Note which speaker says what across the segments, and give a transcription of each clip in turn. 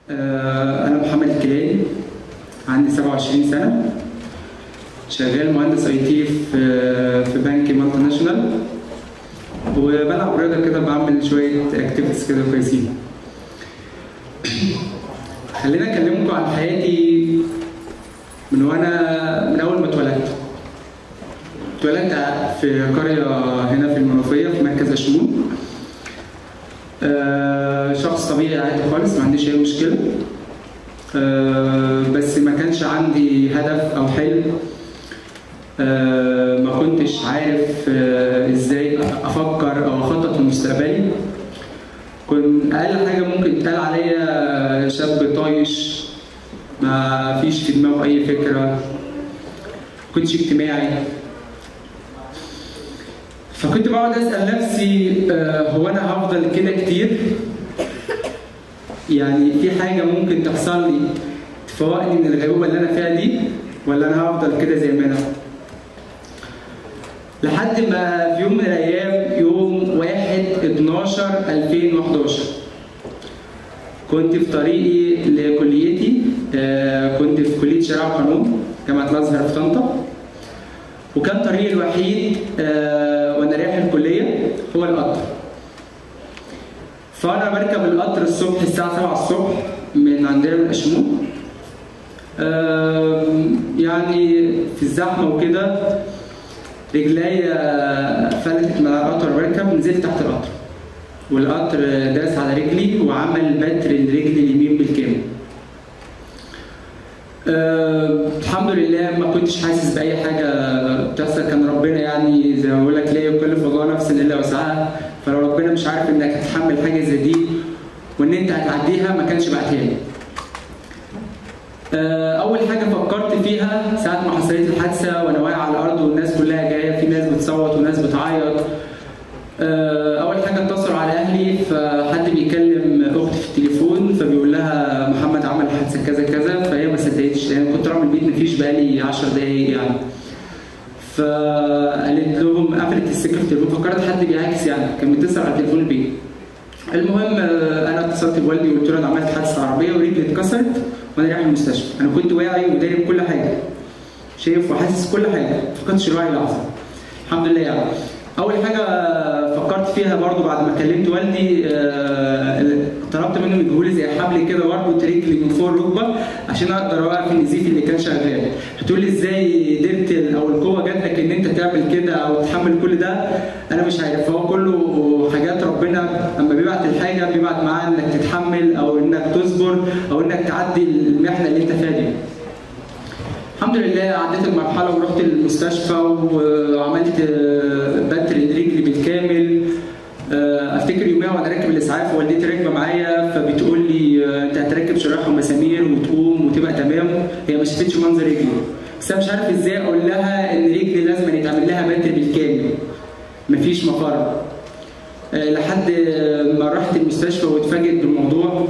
Speaker 1: آه، أنا محمد الكيلاني عندي 27 سنة شغال مهندس اي تي في في بنك مالتي ناشونال وبلعب رياضة كده بعمل شوية اكتيفيتيز كده كويسين خلينا اكلمكم عن حياتي من وانا من اول ما اتولدت اتولدت في قرية هنا في المنوفية في مركز أشمون آه، شخص طبيعي عادي خالص ما عنديش أي مشكلة آه، بس ما كانش عندي هدف أو حلم آه، ما كنتش عارف آه، ازاي افكر او اخطط لمستقبلي كنت اقل حاجه ممكن تقال عليا شاب طايش ما فيش في دماغه اي فكره كنتش اجتماعي فكنت بقعد اسال نفسي آه، هو انا هفضل كده كتير يعني في حاجه ممكن تحصل لي تفوقني من الغيبوبه اللي انا فيها دي ولا انا هفضل كده زي ما انا لحد ما في يوم من الايام يوم 1 12 2011 كنت في طريقي لكليتي آه، كنت في كليه شريعه وقانون جامعه الازهر في طنطا وكان طريقي الوحيد آه، وانا رايح الكليه هو القطر فانا بركب القطر الصبح الساعه 7 الصبح من عندنا من اشمون آم، يعني في الزحمه وكده رجليا فلتت من القطر بركب نزلت تحت القطر والقطر داس على رجلي وعمل بتر لرجلي اليمين بالكامل أه الحمد لله ما كنتش حاسس باي حاجه بتحصل كان ربنا يعني زي ما بقول لك لا يكلف الله نفسا الا وسعها فلو ربنا مش عارف انك هتحمل حاجه زي دي وان انت هتعديها ما كانش بعتها لي آه، اول حاجه فكرت فيها ساعه ما حصلت الحادثه وانا واقع على الارض والناس كلها جايه في ناس بتصوت وناس بتعيط آه، اول حاجه اتصلوا على اهلي فحد بيكلم اختي في التليفون فبيقول لها محمد عمل حادثه كذا كذا فهي ما صدقتش لان كنت رايح من البيت مفيش بقالي 10 دقايق يعني فقالت لهم قفلت السكه في التليفون فكرت حد بيعاكس يعني كان بيتصل على تليفون البيت المهم آه، انا اتصلت بوالدي وقلت له انا عملت حادثه عربيه ورجلي اتكسرت وانا رايح المستشفى انا كنت واعي وداري بكل حاجه شايف وحاسس كل حاجه ما فقدتش الوعي لحظه الحمد لله يعني اول حاجه فكرت فيها برضو بعد ما كلمت والدي آه، طلبت منه يجيبوا زي حبل كده واربط رجلي من فوق الركبه عشان اقدر اوقف النزيف اللي كان شغال هتقول لي ازاي قدرت او القوه جات لك ان انت تعمل كده او تحمل كل ده انا مش عارف هو كله حاجات ربنا اما بيبعت الحاجه بيبعت معاه انك تتحمل او انك تصبر او انك تعدي المحنه اللي انت فيها دي الحمد لله عديت المرحله ورحت المستشفى وعملت آه، بتر رجلي بالكامل آه، افتكر يوميها وانا راكب الاسعاف والدتي راكبه معايا فبتقول لي آه، انت هتركب شرايح ومسامير وتقوم وتبقى تمام هي ما شافتش منظر رجلي بس انا مش عارف ازاي اقول لها ان رجلي لازم يتعمل لها بتر بالكامل مفيش مفر آه، لحد ما رحت المستشفى واتفاجئت بالموضوع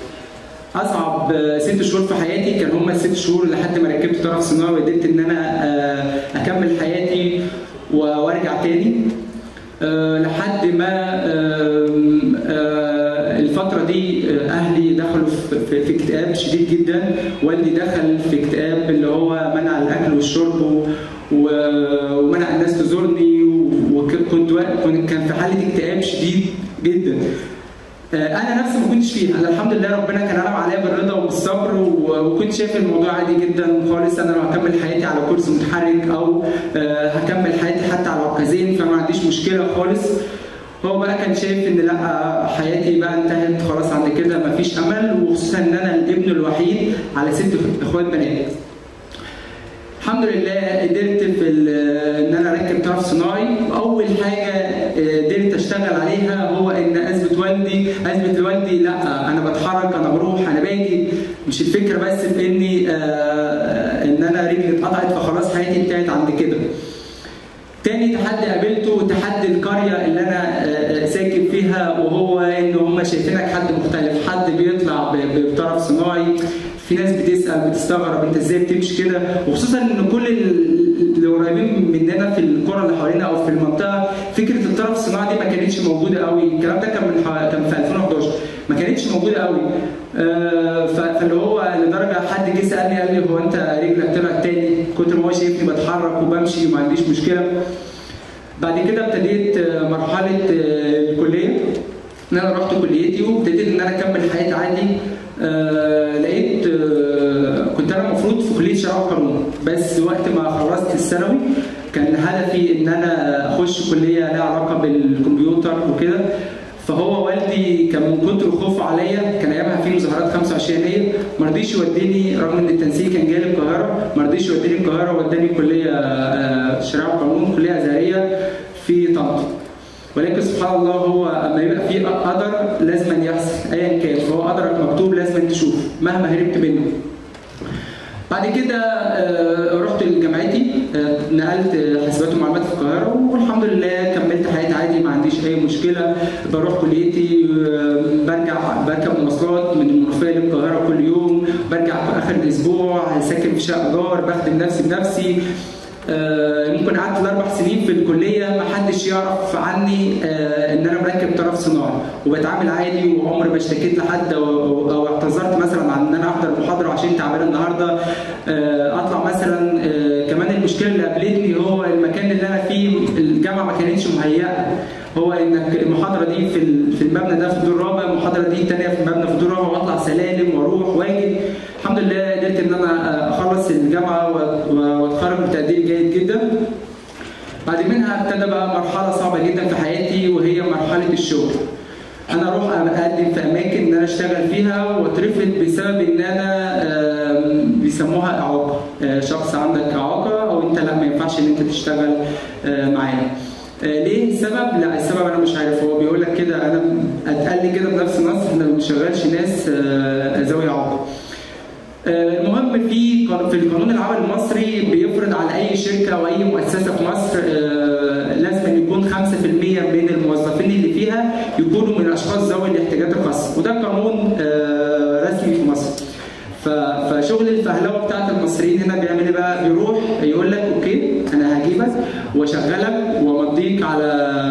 Speaker 1: اصعب آه، ست شهور في حياتي كان هم الست شهور لحد ما ركبت طرف صناعي وقدرت ان انا آه، اكمل حياتي و- وارجع تاني آه، لحد ما آم، آه، الفترة دي آه، أهلي دخلوا في- في في اكتئاب شديد جدا والدي دخل في اكتئاب اللي هو منع الأكل والشرب و- و- ومنع الناس تزورني وكنت كنت كان في حالة اكتئاب شديد جدا آه، انا نفسي ما كنتش فيها انا الحمد لله ربنا كان انعم عليا بالرضا وبالصبر و- وكنت شايف الموضوع عادي جدا خالص انا لو هكمل حياتي على كرسي متحرك او آه، هكمل حياتي حتى على عكازين فما عنديش مشكله خالص هو بقى كان شايف ان لا حياتي بقى انتهت خلاص عند كده مفيش امل وخصوصا ان انا الابن الوحيد على ست اخوات بنات الحمد لله قدرت في ال- ان انا اركب طرف صناعي واول حاجه آه، قدرت اشتغل عليها هو ان اثبت والدي اثبت لوالدي لا انا بتحرك انا بروح انا باجي مش الفكره بس في اني آه، ان انا رجلي اتقطعت فخلاص حياتي انتهت عند كده تاني تحدي قابلته تحدي القرية اللي أنا آه، آه، ساكن فيها وهو إن هم شايفينك حد مختلف حد بيطلع ب- ب- بطرف صناعي في ناس بتسأل بتستغرب أنت إزاي بتمشي كده وخصوصا إن كل ال- اللي قريبين مننا في القرى اللي حوالينا أو في المنطقة فكرة الطرف الصناعي دي ما كانتش موجودة قوي الكلام ده كان من حو- كان في 2011 ما كانتش موجوده قوي آه، ف- فاللي هو لدرجه حد جه سالني قال لي هو انت رجلك طلعت تاني كتر ما هو شايفني بتحرك وبمشي وما عنديش مشكله بعد كده ابتديت آه، مرحله آه، الكليه ان انا رحت كليتي وابتديت ان انا اكمل حياتي عادي آه لقيت آه كنت انا المفروض في كليه شرع وقانون بس وقت ما خلصت الثانوي كان هدفي ان انا اخش كليه لها علاقه بالكمبيوتر وكده فهو والدي كان من كتر خوفه عليا كان ايامها في مظاهرات 25 يناير ما رضيش يوديني رغم ان التنسيق كان جاي لي القاهره ما رضيش يوديني القاهره وداني كليه آه، شريعه وقانون كليه ازهريه في طنطا ولكن سبحان الله هو اما يبقى في قدر لازم يحصل ايا كان فهو قدرك مكتوب لازم تشوفه مهما هربت منه بعد كده آه، رحت لجامعتي آه، نقلت حاسبات ومعلومات في القاهره والحمد لله كملت حياتي عادي ما عنديش اي مشكله بروح كليتي آه، برجع بركب مواصلات من المنوفيه للقاهره كل يوم برجع في اخر الاسبوع ساكن في شقه ايجار بخدم نفسي بنفسي آه، ممكن قعدت الاربع سنين في الكليه ما حدش يعرف عني آه، ان انا مركب طرف صناعي وبتعامل عادي وعمري ما اشتكيت لحد او أو- أو اعتذرت مثلا عن ان انا احضر محاضره عشان تعبان النهارده آه، اطلع مثلا آه، كمان المشكله اللي قابلتني هو المكان اللي انا فيه الجامعه ما كانتش مهيئه هو انك المحاضره دي في ال- في المبنى ده في الدور الرابع المحاضره دي الثانيه في المبنى في الدور الرابع واطلع سلالم واروح واجي الحمد لله قدرت ان انا اخلص الجامعه و- و- واتخرج بتقدير جيد جدا بعد منها ابتدى بقى مرحله صعبه جدا في حياتي وهي مرحله الشغل انا اروح اقدم في اماكن ان انا اشتغل فيها واترفض بسبب ان انا آم، بيسموها اعاقه آه، شخص عندك اعاقه او انت لا ما ينفعش ان انت تشتغل آه، معانا آه، ليه السبب؟ لا السبب انا مش عارف هو بيقول لك كده انا اتقال لي كده بنفس النص احنا ما بنشغلش ناس آه، ذوي اعاقه آه، المهم في قان- في القانون العام المصري بيفرض على اي شركه او اي مؤسسه في مصر آه، لازم يكون 5% من الموظفين اللي فيها يكونوا من اشخاص ذوي الاحتياجات الخاصه وده قانون آه، رسمي في مصر ف- فشغل الفهلوه بتاعت المصريين هنا بيعمل ايه بقى؟ بيروح يقول لك اوكي انا هجيبك واشغلك وامضيك على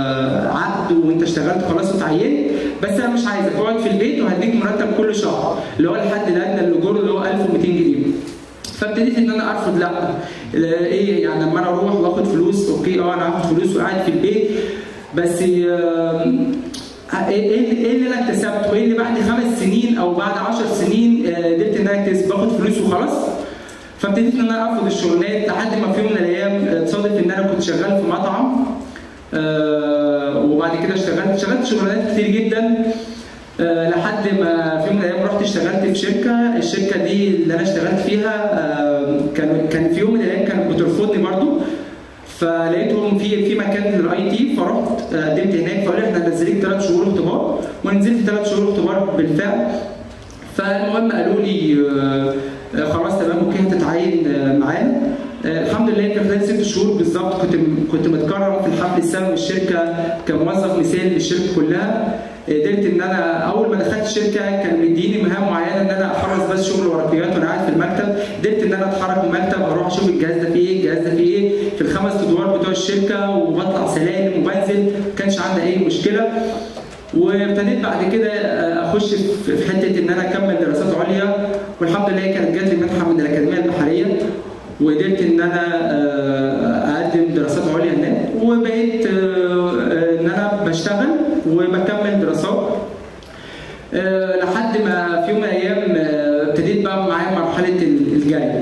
Speaker 1: عقد وانت اشتغلت خلاص وتعينت بس انا مش عايزك اقعد في البيت وهديك مرتب كل شهر اللي هو الحد الادنى للاجور اللي هو 1200 جنيه فابتديت ان انا ارفض لا ايه يعني لما انا اروح واخد فلوس اوكي اه انا هاخد فلوس وقاعد في البيت بس آم، ايه ايه إيه اللي انا اكتسبته؟ ايه اللي بعد خمس سنين او بعد 10 سنين آه، قدرت ان انا اكتسب باخد فلوس وخلاص؟ فابتديت ان انا ارفض الشغلانات لحد ما في يوم من الايام آه، تصادف ان انا كنت شغال في مطعم آه، وبعد كده اشتغلت اشتغلت شغلانات كتير جدا آه، لحد ما في يوم من الايام رحت اشتغلت في شركه الشركه دي اللي انا اشتغلت فيها آه، كان كان في يوم من الايام كانت بترفضني برضو فلقيتهم في في مكان للاي تي فرحت آه، قدمت هناك فقالوا لي احنا هننزلك ثلاث شهور اختبار ونزلت ثلاث شهور اختبار بالفعل فالمهم قالوا لي آه، آه، خلاص تمام اوكي هتتعين آه، معانا آه، الحمد لله في خلال ست شهور بالظبط كنت كنت متكرم في الحفل السنوي الشركه كموظف مثالي للشركه كلها قدرت ان انا اول ما دخلت الشركه كان مديني مهام معينه ان انا اخلص بس شغل ورقيات وانا قاعد في المكتب قدرت ان انا اتحرك من المكتب اروح اشوف الجهاز ده فيه ايه الجهاز ده فيه ايه في الخمس ادوار بتوع الشركه وبطلع سلالم وبنزل ما كانش عندي اي مشكله وابتديت بعد كده اخش في حته ان انا اكمل دراسات عليا والحمد لله كانت جات لي منحه من الاكاديميه البحريه وقدرت ان انا آه، اقدم دراسات عليا هناك وبقيت آه، آه، ان انا بشتغل وبكمل دراسات آه، لحد ما في يوم من الايام آه، ابتديت بقى معايا مرحله ال- الجري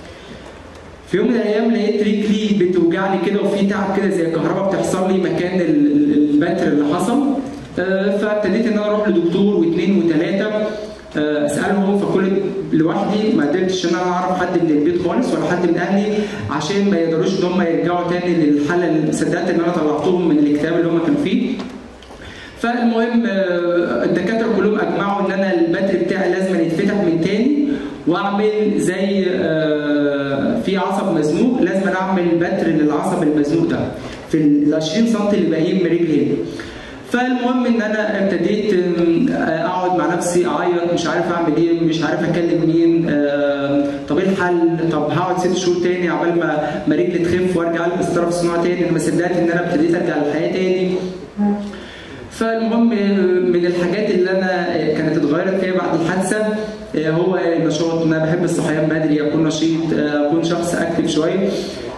Speaker 1: في يوم من الايام لقيت رجلي بتوجعني كده وفي تعب كده زي الكهرباء بتحصل لي مكان ال- ال- البتر اللي حصل آه، فابتديت ان انا اروح لدكتور واثنين وثلاثه آه، اسالهم فكل لوحدي ما قدرتش ان انا اعرف حد من البيت خالص ولا حد من اهلي عشان ما يقدروش ان هم يرجعوا تاني للحاله اللي صدقت ان انا طلعتهم من الاكتئاب اللي هم كانوا فيه فالمهم آه، الدكاتره كلهم اجمعوا ان انا البتر بتاعي لازم يتفتح من تاني واعمل زي آه، في عصب مزنوق لازم أنا اعمل بتر للعصب المزنوق ده في ال 20 سم اللي باقيين من رجلي هنا فالمهم ان انا ابتديت آم، اقعد مع نفسي اعيط مش عارف اعمل ايه مش عارف اكلم مين آم، طب ايه الحل طب هقعد ست شهور تاني عبال ما ما رجلي تخف وارجع البس طرف صناعي تاني انا ما صدقت ان انا ابتديت ارجع للحياه تاني فالمهم من الحاجات اللي انا كانت آه، هو النشاط ان انا بحب الصحيان بدري اكون نشيط آه، اكون شخص اكتف شويه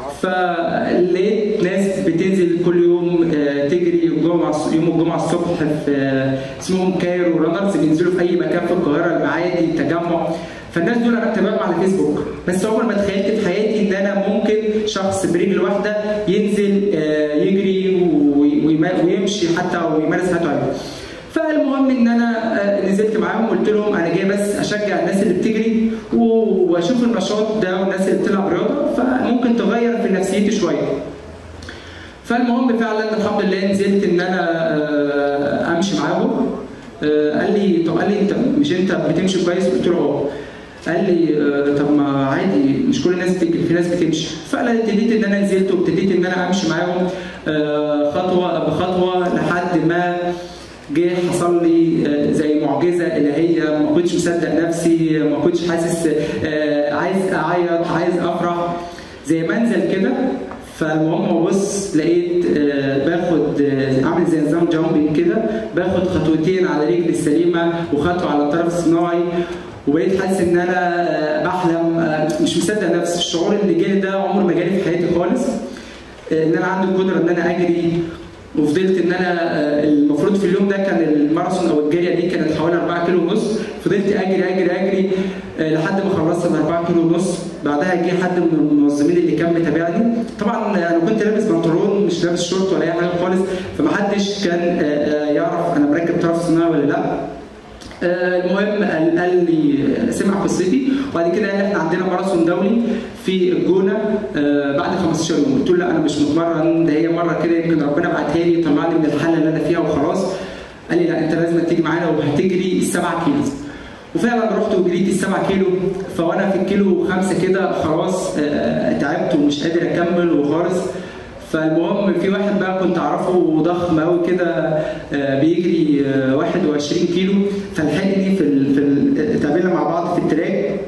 Speaker 1: فلقيت ناس بتنزل كل يوم آه، تجري الجمعه يوم الجمعه الصبح في آه، اسمهم كايرو رانرز بينزلوا في اي مكان في القاهره المعادي التجمع فالناس دول انا بتابعهم على فيسبوك بس عمري ما تخيلت في حياتي ان انا ممكن شخص برجل واحده ينزل آه، يجري وي- ويما- ويمشي حتى ويمارس حياته عادي فالمهم ان انا آه، نزلت معاهم وقلت لهم انا جاي بس اشجع الناس اللي بتجري و- واشوف النشاط ده والناس اللي بتلعب رياضه فممكن تغير في نفسيتي شويه فالمهم فعلا الحمد لله نزلت ان انا آه، امشي معاهم آه، قال لي طب قال لي انت مش انت بتمشي كويس قلت له اه قال لي آه، طب ما عادي مش كل الناس بتجري في ناس بتمشي فانا ابتديت ان انا نزلت وابتديت ان انا امشي معاهم آه، خطوه بخطوه لحد ما جه حصل لي آه، زي معجزه الهيه ما كنتش مصدق نفسي ما كنتش حاسس آه، عايز اعيط عايز افرح زي ما انزل كده فالمهم ببص لقيت آه، باخد آه، عامل زي نظام جامبنج كده باخد خطوتين على رجلي السليمه وخطوه على الطرف الصناعي وبقيت حاسس ان انا آه، بحلم آه، مش مصدق نفسي الشعور اللي جالي ده عمره ما جالي في حياتي خالص آه، ان انا عندي القدره ان انا اجري وفضلت ان انا آه، المفروض في اليوم ده كان الماراثون او الجاريه دي كانت حوالي 4 كيلو ونص فضلت اجري اجري اجري آه، لحد ما خلصت ال 4 كيلو ونص بعدها جه حد من المنظمين اللي كان متابعني طبعا انا كنت لابس بنطلون مش لابس شورت ولا اي حاجه خالص فمحدش كان آه، آه، يعرف انا مركب طرف صناعي ولا لا آه، المهم قال, قال لي سمع قصتي وبعد كده قال لي احنا عندنا ماراثون دولي في الجونه آه، بعد 15 يوم قلت له لا انا مش متمرن ده هي مره كده يمكن ربنا بعتها لي طلعني من الحاله اللي انا فيها وخلاص قال لي لا انت لازم تيجي معانا وهتجري السبعة كيلو وفعلا رحت وجريت السبعة كيلو فوانا في الكيلو خمسة كده خلاص آه، تعبت ومش قادر اكمل وخالص فالمهم في واحد بقى كنت اعرفه ضخم قوي كده آه، بيجري آه، 21 كيلو فلحقني في ال- في ال- اتقابلنا مع بعض في التراك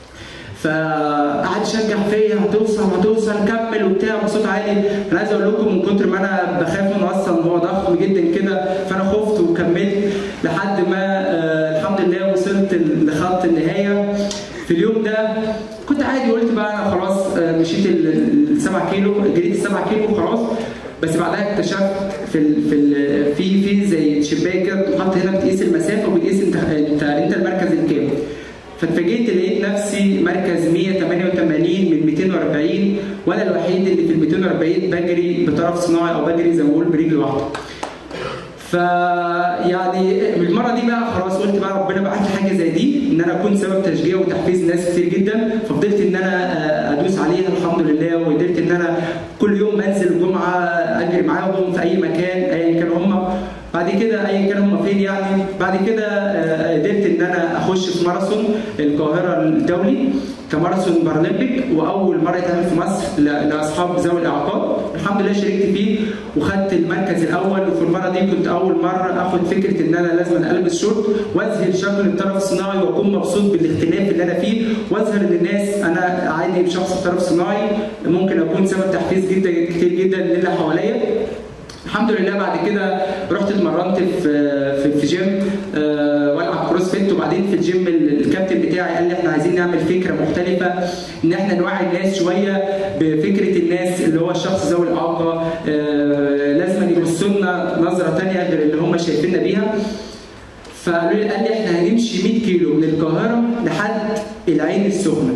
Speaker 1: فقعد يشجع فيا هتوصل هتوصل كمل وبتاع بصوت عالي انا عايز اقول لكم من كتر ما انا بخاف منه اصلا هو ضخم جدا كده فانا خفت وكملت لحد ما آه الحمد لله وصلت لخط النهايه في اليوم ده كنت عادي قلت بقى انا خلاص آه، مشيت السبع كيلو جريت السبع كيلو خلاص بس بعدها اكتشفت في ال في ال في في زي شباك كده بتحط هنا بتقيس المسافه وبتقيس انت انت انت المركز الكام فاتفاجئت لقيت نفسي مركز 188 من 240 وانا الوحيد اللي في ال 240 بجري بطرف صناعي او بجري زي ما بقول برجل واحده. فيعني المره دي بقى خلاص قلت بقى ربنا بعت لي حاجه زي دي ان انا اكون سبب تشجيع وتحفيز ناس كتير جدا ففضلت ان انا آه، ادوس عليها الحمد لله وقدرت ان انا كل يوم بنزل الجمعه اجري معاهم في اي مكان ايا كانوا هم بعد كده ايا كان هم فين يعني بعد كده آه، قدرت ان انا اخش في ماراثون القاهره الدولي كماراثون بارالمبيك واول مره يتعمل في مصر ل- لاصحاب ذوي الاعاقات الحمد لله شاركت فيه وخدت المركز الاول وفي المره دي كنت اول مره اخد فكره ان انا لازم البس شورت واظهر شكل الطرف الصناعي واكون مبسوط بالاختلاف اللي انا فيه واظهر للناس انا عادي شخص طرف صناعي ممكن اكون سبب تحفيز جدا كتير جدا للي حواليا الحمد لله بعد كده رحت اتمرنت في في, في جيم آه، والعب كروس فيت وبعدين في الجيم ال- الكابتن بتاعي قال لي احنا عايزين نعمل فكره مختلفه ان ااحنا نوعي الناس شويه بفكره الناس اللي هو الشخص ذوي الاعاقه آه، لازم يبصوا لنا نظره ثانيه غير اللي هم شايفيننا بيها فقالوا لي قال لي احنا هنمشي 100 كيلو من القاهره لحد العين السخنه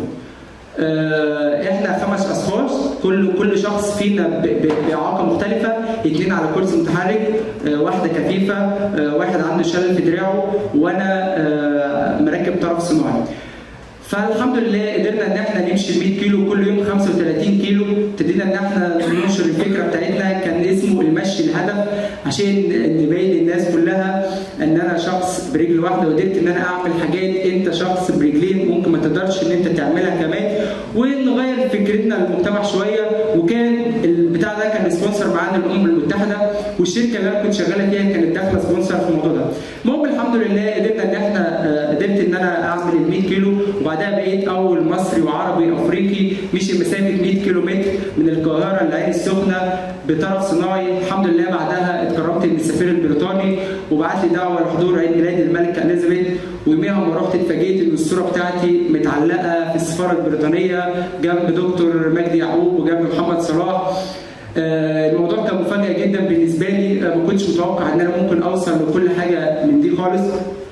Speaker 1: آه، احنا خمس اشخاص كل كل شخص فينا ب- ب- باعاقه مختلفه اثنين على كرسي متحرك آه، واحده كفيفه آه، واحد عنده شلل في دراعه وانا آه، مركب طرف صناعي فالحمد لله قدرنا ان احنا نمشي 100 كيلو كل يوم 35 كيلو ابتدينا ان احنا ننشر الفكره بتاعتنا كان اسمه المشي الهدف عشان نبين للناس كلها ان انا شخص برجل واحده وقدرت ان انا اعمل حاجات انت شخص برجلين ممكن ما تقدرش ان انت تعملها كمان ونغير فكرتنا للمجتمع شويه وكان البتاع ده كان سبونسر معانا الامم المتحده والشركه اللي انا كنت شغاله فيها كانت داخله سبونسر في الموضوع ده. المهم الحمد لله قدرنا ان احنا آه، قدرت ان انا اعمل ال 100 كيلو وبعدها بقيت اول مصري وعربي افريقي مشي مسافه 100 كيلو متر من القاهره للعين السخنه بطرف صناعي الحمد لله بعدها اتكرمت من السفير البريطاني وبعت لي دعوه لحضور عيد ميلاد الملكه اليزابيث ويوميها لما رحت اتفاجئت ان الصوره بتاعتي متعلقه في السفاره البريطانيه جنب دكتور مجدي يعقوب وجنب محمد صلاح آه، الموضوع كان مفاجئ جدا بالنسبه لي آه، ما كنتش متوقع ان انا ممكن اوصل لكل حاجه من دي خالص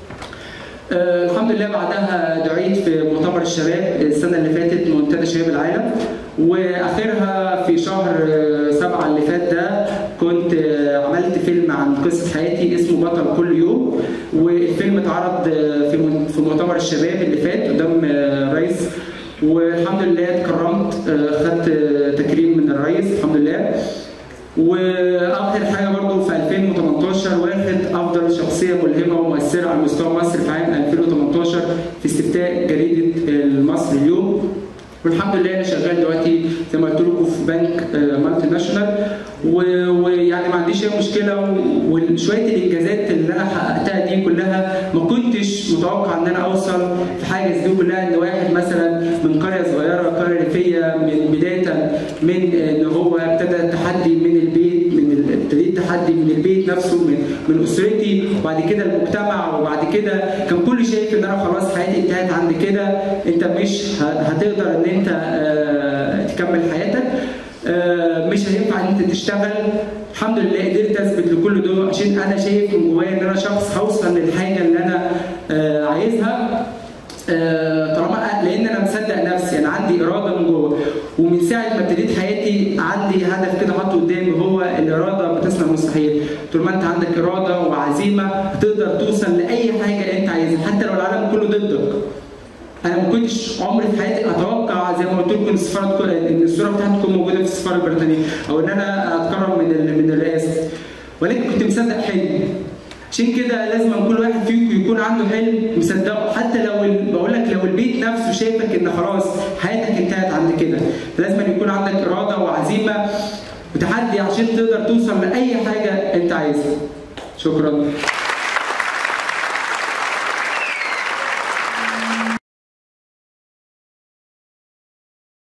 Speaker 1: آه، الحمد لله بعدها دعيت في مؤتمر الشباب السنه اللي فاتت منتدى شباب العالم واخرها في شهر آه، سبعة اللي فات ده كنت آه، عملت فيلم عن قصه حياتي اسمه بطل كل يوم والفيلم اتعرض آه، في من- في مؤتمر الشباب اللي فات قدام آه، رئيس والحمد لله اتكرمت آه، خدت آه، تكريم من الرئيس الحمد لله واخر حاجه برضو في 2018 واخد افضل شخصيه ملهمه ومؤثره على مستوى مصر في عام 2018 في استفتاء جريده المصري اليوم والحمد لله انا شغال دلوقتي زي ما قلت لكم في بنك آه، مالتي ناشونال و- ويعني ما عنديش اي مشكله و- وشويه الانجازات اللي انا حققتها دي كلها ما كنتش متوقع ان انا اوصل في حاجه زي دي كلها ان واحد مثلا من قريه صغيره قريه ريفيه من بدايه من ان هو ابتدى التحدي من البيت من ال- ابتديت تحدي من البيت نفسه من من اسرتي وبعد كده المجتمع وبعد كده كان كل شايف ان انا خلاص حياتي انتهت عند كده انت مش ه- هتقدر ان انت آه، تكمل حياتك آه، مش هينفع ان انت تشتغل الحمد لله قدرت اثبت لكل دول عشان انا شايف من جوايا ان انا شخص هوصل للحاجه اللي انا آه، عايزها آه، طالما لان انا مصدق نفسي انا عندي اراده من جوه ومن ساعه ما ابتديت حياتي عندي هدف كده حاطه قدامي هو الاراده بتصنع المستحيل طول ما انت عندك اراده وعزيمه هتقدر توصل لاي حاجه انت عايزها حتى لو العالم كله ضدك انا ما كنتش عمري في حياتي اتوقع زي ما قلت لكم ان السفاره تكون- ان الصوره بتاعتي تكون موجوده في السفاره البريطانيه او ان انا اتكرم من ال- من الرئاسه ولكن كنت مصدق حلمي عشان كده لازم كل واحد فيكم يكون عنده حلم مصدقه حتى لو ال- بقول لك لو البيت نفسه شايفك ان خلاص حياتك انتهت عند كده لازم يكون عندك اراده وعزيمه وتحدي عشان تقدر توصل لاي حاجه انت عايزها شكرا